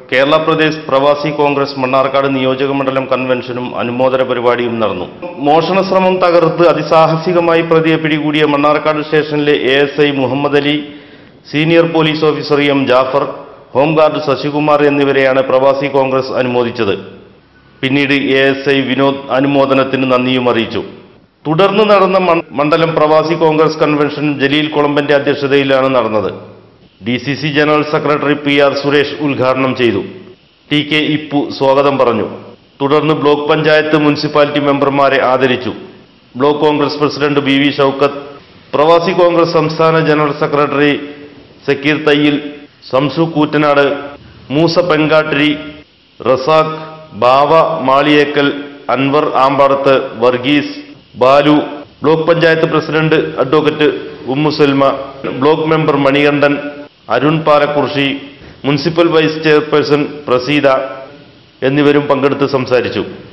കേരള പ്രദേശ് പ്രവാസി കോൺഗ്രസ് മണ്ണാർക്കാട് നിയോജക മണ്ഡലം കൺവെൻഷനും അനുമോദന പരിപാടിയും നടന്നു മോഷണ ശ്രമം തകർത്ത് അതിസാഹസികമായി പ്രതിയെ പിടികൂടിയ മണ്ണാർക്കാട് സ്റ്റേഷനിലെ A S I Muhammad Ali senior police officer M Jaffar home guard Sasikumar എന്നിവരെയാണ് പ്രവാസി കോൺഗ്രസ് അനുമോദിച്ചത് പിന്നീട് എ എസ് ഐ വിനോദ് അനുമോദനത്തിന് നന്ദിയും അറിയിച്ചു തുടർന്ന് നടന്ന മൺ- മണ്ഡലം പ്രവാസി കോൺഗ്രസ് കൺവെൻഷൻ ജലീൽ കൊളമ്പന്റെ അധ്യക്ഷതയിലാണ് നടന്നത് D C C general secretary P R Suresh ഉദ്ഘാടനം ചെയ്തു ടി കെ ഇപ്പു സ്വാഗതം പറഞ്ഞു തുടർന്ന് ബ്ലോക്ക് പഞ്ചായത്ത് മുനിസിപ്പാലിറ്റി മെമ്പർമാരെ ആദരിച്ചു block Congress president B V Shoukath Pravasi Congress സംസ്ഥാന general secretary Sakeer Thayyil Samsu Koottanad Moosa Pengattiri Razak Bava Maliyekkal Anwar Ambadath Varghese Balu block panchayat president advocate Ummu Salma block member Manikandan Arun Palakurissi municipal vice chairperson Praseeda എന്നിവരും പങ്കെടുത്ത് സംസാരിച്ചു